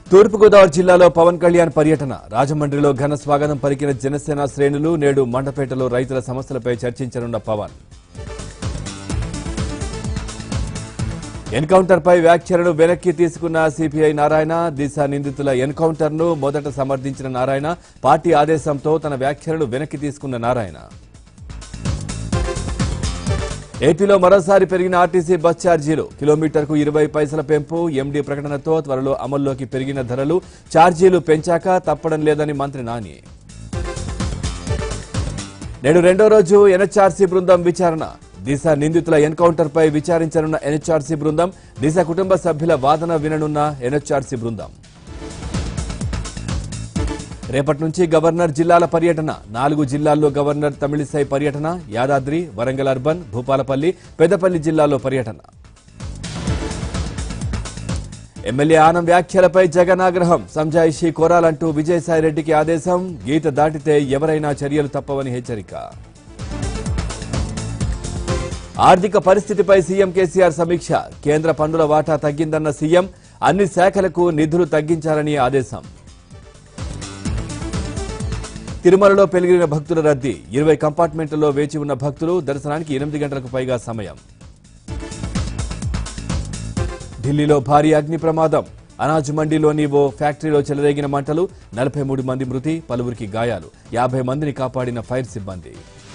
తూర్పుగోదావరి జిల్లాలో పవన్ కళ్యాణ్ పర్యటన రాజమండ్రిలో ఘన స్వాగతం పలికిన జనసేన శ్రేణులు నేడు మండపేటలో రైతుల సమస్యలపై చర్చించనున్న పవన్ ఎన్కౌంటర్పై వ్యాఖ్యలను వెనక్కి తీసుకున్న సిపిఐ నారాయణ దిశ నిందితుల ఎన్కౌంటర్ను మొదట సమర్థించిన నారాయణ పార్టీ ఆదేశంతో తన వ్యాఖ్యలను వెనక్కి తీసుకున్న నారాయణ ఏపీలో మరోసారి పెరిగిన ఆర్టీసీ బస్ ఛార్జీలు కిలోమీటర్కు ఇరవై పైసల పెంపు ఎండీ ప్రకటనతో త్వరలో అమల్లోకి పెరిగిన ధరలు ఛార్జీలు పెంచాక తప్పడం లేదని మంత్రి నాని నేడు రెండో రోజు ఎన్హెచ్ఆర్సీ బృందం విచారణ దిశ నిందితుల ఎన్కౌంటర్పై విచారించనున్న ఎన్హెచ్ఆర్సీ బృందం దిశ కుటుంబ సభ్యుల వాదన విననున్న ఎన్హెచ్ఆర్సీ బృందం రేపటి నుంచి గవర్నర్ జిల్లాల పర్యటన నాలుగు జిల్లాల్లో గవర్నర్ తమిళిసై పర్యటన యాదాద్రి వరంగల్ అర్బన్ భూపాలపల్లి పెద్దపల్లి జిల్లాల్లో పర్యటన ఎమ్మెల్యే ఆనం వ్యాఖ్యలపై జగన్ ఆగ్రహం సంజాయిషి కోరాలంటూ విజయసాయిరెడ్డికి ఆదేశం గీత దాటితే ఎవరైనా చర్యలు తప్పవని హెచ్చరిక ఆర్థిక పరిస్థితిపై సీఎం కేసీఆర్ సమీక్ష కేంద్ర పన్నుల వాటా తగ్గిందన్న సీఎం అన్ని శాఖలకు నిధులు తగ్గించాలని ఆదేశం తిరుమలలో పెరిగిన భక్తుల రద్దీ ఇరవై కంపార్ట్మెంట్లలో వేచి ఉన్న భక్తులు దర్శనానికి ఎనిమిది గంటలకు పైగా సమయం ఢిల్లీలో భారీ అగ్ని ప్రమాదం అనాజ్ మండీలోని ఓ ఫ్యాక్టరీలో చెలరేగిన మంటలు నలభై మూడు మంది మృతి పలువురికి గాయాలు యాభై మందిని కాపాడిన ఫైర్ సిబ్బంది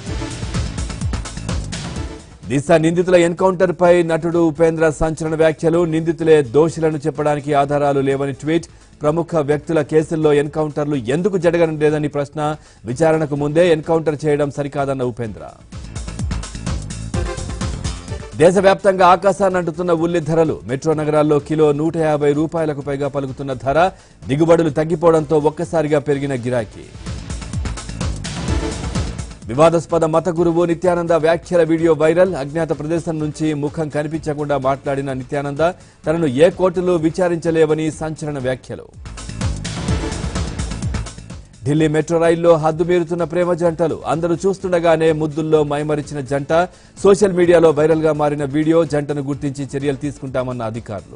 దిశ నిందితుల ఎన్కౌంటర్ పై నటుడు ఉపేంద్ర సంచలన వ్యాఖ్యలు నిందితులే దోషులను చెప్పడానికి ఆధారాలు లేవని ట్వీట్ ప్రముఖ వ్యక్తుల కేసుల్లో ఎన్కౌంటర్లు ఎందుకు జరగడం లేదని ప్రశ్న విచారణకు ముందే ఎన్కౌంటర్ చేయడం సరికాదన్న ఉపేంద్ర దేశవ్యాప్తంగా ఆకాశాన్ని అంటుతున్న ఉల్లి ధరలు మెట్రో నగరాల్లో కిలో నూట యాభై రూపాయలకు పైగా పలుకుతున్న ధర దిగుబడులు తగ్గిపోవడంతో ఒక్కసారిగా పెరిగిన గిరాకీ వివాదాస్పద మత గురువు నిత్యానంద వ్యాఖ్యల వీడియో వైరల్ అజ్ఞాత ప్రదేశం నుంచి ముఖం కనిపించకుండా మాట్లాడిన నిత్యానంద తనను ఏ కోర్టులో విచారించలేవని సంచలన వ్యాఖ్యలు ఢిల్లీ మెట్రో రైల్లో హద్దు మీరుతున్న ప్రేమ జంటలు అందరూ చూస్తుండగానే ముద్దుల్లో మైమరిచిన జంట సోషల్ మీడియాలో వైరల్ గా మారిన వీడియో జంటను గుర్తించి చర్యలు తీసుకుంటామన్న అధికారులు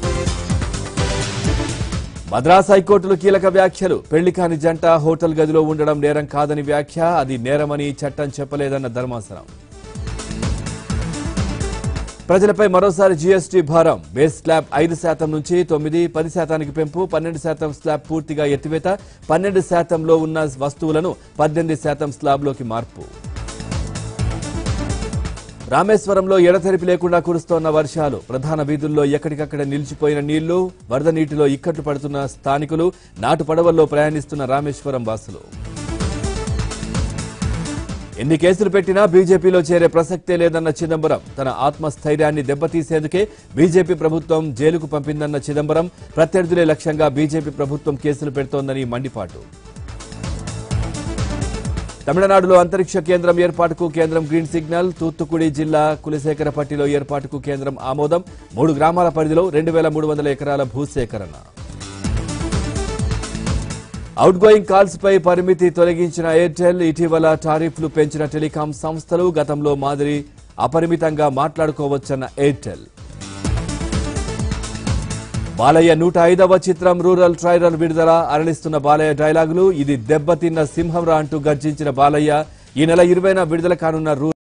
మద్రాస్ హైకోర్టులో కీలక వ్యాఖ్యలు పెళ్లి కాని జంట హోటల్ గదిలో ఉండడం నేరం కాదని వ్యాఖ్య అది నేరమని చట్టం చెప్పలేదన్న ధర్మాసనం ప్రజలపై మరోసారి జీఎస్టీ భారం బేస్ స్లాబ్ ఐదు శాతం నుంచి తొమ్మిది పది శాతానికి పెంపు పన్నెండు శాతం స్లాబ్ పూర్తిగా ఎత్తివేత పన్నెండు శాతంలో ఉన్న వస్తువులను పద్దెనిమిది శాతం స్లాబ్లోకి మార్పు రామేశ్వరంలో ఎడతెరిపి లేకుండా కురుస్తోన్న వర్షాలు ప్రధాన వీధుల్లో ఎక్కడికక్కడ నిలిచిపోయిన నీళ్లు వరద నీటిలో ఇక్కట్లు పడుతున్న స్థానికులు నాటు పడవల్లో ప్రయాణిస్తున్న రామేశ్వరం వాసులు ఎన్ని కేసులు పెట్టినా బీజేపీలో చేరే ప్రసక్తే లేదన్న చిదంబరం తన ఆత్మస్థైర్యాన్ని దెబ్బతీసేందుకే బీజేపీ ప్రభుత్వం జైలుకు పంపిందన్న చిదంబరం ప్రత్యర్థులే లక్ష్యంగా బీజేపీ ప్రభుత్వం కేసులు పెడుతోందని మండిపాటు తమిళనాడులో అంతరిక్ష కేంద్రం ఏర్పాటుకు కేంద్రం గ్రీన్ సిగ్నల్ తూత్తుకుడి జిల్లా కులశేఖరపట్టిలో ఏర్పాటుకు కేంద్రం ఆమోదం మూడు గ్రామాల పరిధిలో రెండు వేల మూడు వందల ఎకరాల భూసేకరణ అవుట్ గోయింగ్ కాల్స్ పై పరిమితి తొలగించిన ఎయిర్టెల్ ఇటీవల టారిఫ్లు పెంచిన టెలికాం సంస్థలు గతంలో మాదిరి అపరిమితంగా మాట్లాడుకోవచ్చన్న ఎయిర్టెల్ బాలయ్య నూట ఐదవ చిత్రం రూరల్ ట్రైలర్ విడుదల అరళిస్తున్న బాలయ్య డైలాగులు ఇది దెబ్బతిన్న సింహంరా అంటూ గర్జించిన బాలయ్య ఈ నెల ఇరవైన విడుదల కానున్న రూ